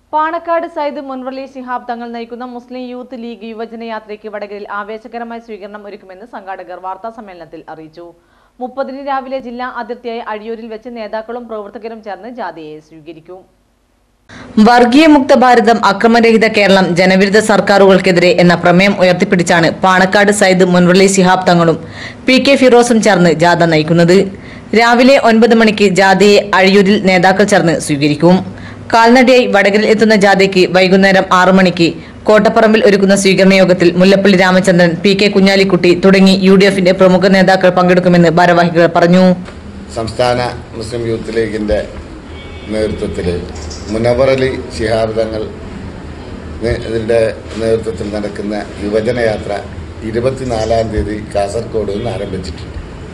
പാണക്കാട് സയ്യിദ് മുൻവള്ളി ശിഹാബ് തങ്ങൾ നയിക്കുന്ന മുസ്ലിം youth league യുവജന യാത്രയ്ക്ക് വടകരയിൽ ആവേശകരമായ സ്വീകരണം ഒരുക്കുമെന്ന് സംഘാടകർ വാർത്താ സമ്മേളനത്തിൽ അറിയിച്ചു മുപ്പതിന് രാവിലെ ജില്ലാ അതിർത്തിയായ അഴിയൂരിൽ വെച്ച് നേതാക്കളും പ്രവർത്തകരും ചേർന്ന് ജാഥയെ സ്വീകരിക്കും വർഗീയ മുക്ത ഭാരതം അക്രമരഹിത കേരളം ജനവിരുദ്ധ സർക്കാരുകൾക്കെതിരെ എന്ന പ്രമേയം ഉയർത്തിപ്പിടിച്ചാണ് പാണക്കാട് സയ്യിദ് മുൻവള്ളി ശിഹാബ് തങ്ങളും പി കെ ഫിറോസും ചേർന്ന് ജാഥ നയിക്കുന്നത് രാവിലെ ഒൻപത് മണിക്ക് ജാഥയെ അഴിയൂരിൽ നേതാക്കൾ ചേർന്ന് സ്വീകരിക്കും കാൽനടയായി വടകരയിൽ എത്തുന്ന ജാഥയ്ക്ക് വൈകുന്നേരം ആറു മണിക്ക് കോട്ടപ്പറമ്പിൽ ഒരുക്കുന്ന സ്വീകരണ യോഗത്തിൽ മുല്ലപ്പള്ളി രാമചന്ദ്രൻ പി കെ കുഞ്ഞാലിക്കുട്ടി തുടങ്ങി യു ഡി എഫിന്റെ പ്രമുഖ നേതാക്കൾ പങ്കെടുക്കുമെന്ന് ഭാരവാഹികൾ പറഞ്ഞു സംസ്ഥാന മുസ്ലിം യൂത്ത് ലീഗിൻ്റെ നേതൃത്വത്തിൽ മുനവർ അലി ശിഹാബ് തങ്ങൾ നേ- ഇതിൻ്റെ നേതൃത്വത്തിൽ നടക്കുന്ന യുവജനയാത്ര ഇരുപത്തിനാലാം തീയതി കാസർഗോഡ് നിന്ന് ആരംഭിച്ചിട്ടുണ്ട്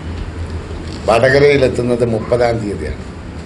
വടകരയിലെത്തുന്നത് മുപ്പതാം തീയതിയാണ്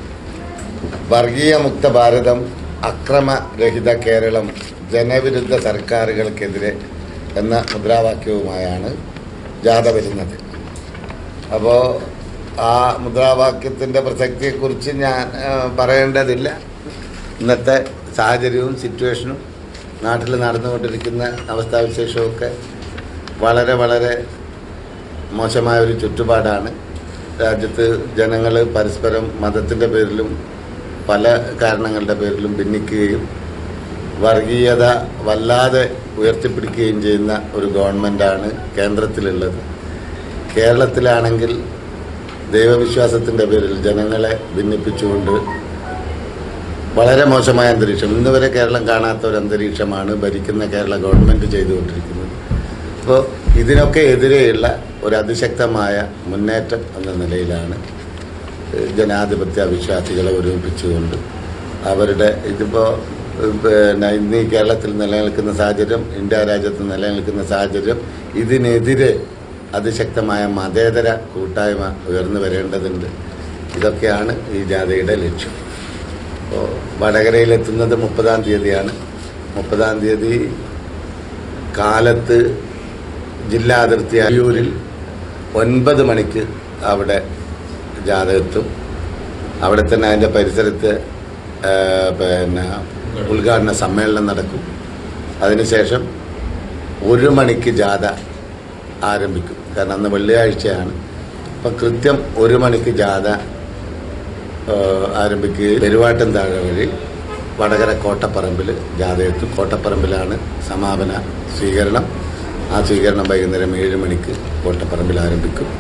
വർഗീയ മുക്ത ഭാരതം അക്രമരഹിത കേരളം ജനവിരുദ്ധ സർക്കാരുകൾക്കെതിരെ എന്ന മുദ്രാവാക്യവുമായാണ് ജാഥ വരുന്നത് അപ്പോൾ ആ മുദ്രാവാക്യത്തിൻ്റെ പ്രസക്തിയെക്കുറിച്ച് ഞാൻ ആ, പറയേണ്ടതില്ല ഇന്നത്തെ സാഹചര്യവും സിറ്റുവേഷനും നാട്ടിൽ നടന്നുകൊണ്ടിരിക്കുന്ന അവസ്ഥാവിശേഷമൊക്കെ വളരെ വളരെ മോശമായ ഒരു ചുറ്റുപാടാണ് രാജ്യത്ത് ജനങ്ങൾ പരസ്പരം മതത്തിൻ്റെ പേരിലും പല കാരണങ്ങളുടെ പേരിലും ഭിന്നിക്കുകയും വർഗീയത വല്ലാതെ ഉയർത്തിപ്പിടിക്കുകയും ചെയ്യുന്ന ഒരു ഗവൺമെൻറ്റാണ് കേന്ദ്രത്തിലുള്ളത് കേരളത്തിലാണെങ്കിൽ ദൈവവിശ്വാസത്തിൻ്റെ പേരിൽ ജനങ്ങളെ ഭിന്നിപ്പിച്ചുകൊണ്ട് വളരെ മോശമായ അന്തരീക്ഷം ഇന്ന് വരെ കേരളം കാണാത്ത ഒരു അന്തരീക്ഷമാണ് ഭരിക്കുന്ന കേരള ഗവൺമെൻറ് ചെയ്തുകൊണ്ടിരിക്കുന്നത് അപ്പോൾ ഇതിനൊക്കെ എതിരെയുള്ള ഒരു അതിശക്തമായ മുന്നേറ്റം എന്ന നിലയിലാണ് ഏഹ്, ജനാധിപത്യ വിശ്വാസികളെ ഒരുമിപ്പിച്ചുകൊണ്ട് അവരുടെ ഇതിപ്പോൾ പിന്നെ ഇന്ന് ഈ കേരളത്തിൽ നിലനിൽക്കുന്ന സാഹചര്യം ഇന്ത്യ രാജ്യത്ത് നിലനിൽക്കുന്ന സാഹചര്യം ഇതിനെതിരെ അതിശക്തമായ മതേതര കൂട്ടായ്മ ഉയർന്നു വരേണ്ടതുണ്ട് ഇതൊക്കെയാണ് ഈ ജാഥയുടെ ലക്ഷ്യം അപ്പോൾ വടകരയിലെത്തുന്നത് മുപ്പതാം തീയതിയാണ് മുപ്പതാം തീയതി കാലത്ത് ജില്ലാ അതിർത്തി അയ്യൂരിൽ ഒൻപത് മണിക്ക് അവിടെ ജാഥ എത്തും അവിടെ തന്നെ അതിൻ്റെ പരിസരത്ത് ആ, പിന്നെ ഉദ്ഘാടന സമ്മേളനം നടക്കും അതിനുശേഷം ഒരു മണിക്ക് ജാഥ ആരംഭിക്കും കാരണം അന്ന് വെള്ളിയാഴ്ചയാണ് അപ്പം കൃത്യം ഒരു മണിക്ക് ജാഥ ആ, ആരംഭിക്കുകയും പെരുവാട്ടം താഴെ വഴി വടകര കോട്ടപ്പറമ്പിൽ ജാഥ എത്തും കോട്ടപ്പറമ്പിലാണ് സമാപന സ്വീകരണം ആ സ്വീകരണം വൈകുന്നേരം ഏഴ് മണിക്ക് കോട്ടപ്പറമ്പിൽ ആരംഭിക്കും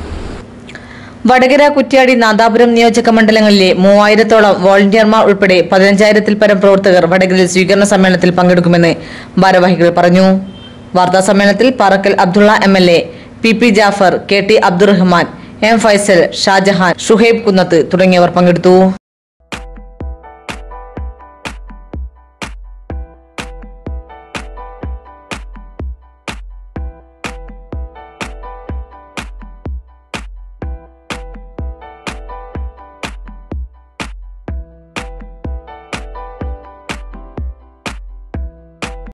വടകര കുറ്റ്യാടി നാദാപുരം നിയോജക മണ്ഡലങ്ങളിലെ മൂവായിരത്തോളം വോളണ്ടിയർമാർ ഉൾപ്പെടെ പതിനഞ്ചായിരത്തിൽ പരം പ്രവർത്തകർ വടകരയിൽ സ്വീകരണ സമ്മേളനത്തിൽ പങ്കെടുക്കുമെന്ന് ഭാരവാഹികൾ പറഞ്ഞു വാർത്താ സമ്മേളനത്തിൽ Parakkal Abdulla M L A P P Jafar K T Abdurahman M Faisal Shajahan Shuhaib Kunnath തുടങ്ങിയവർ പങ്കെടുത്തു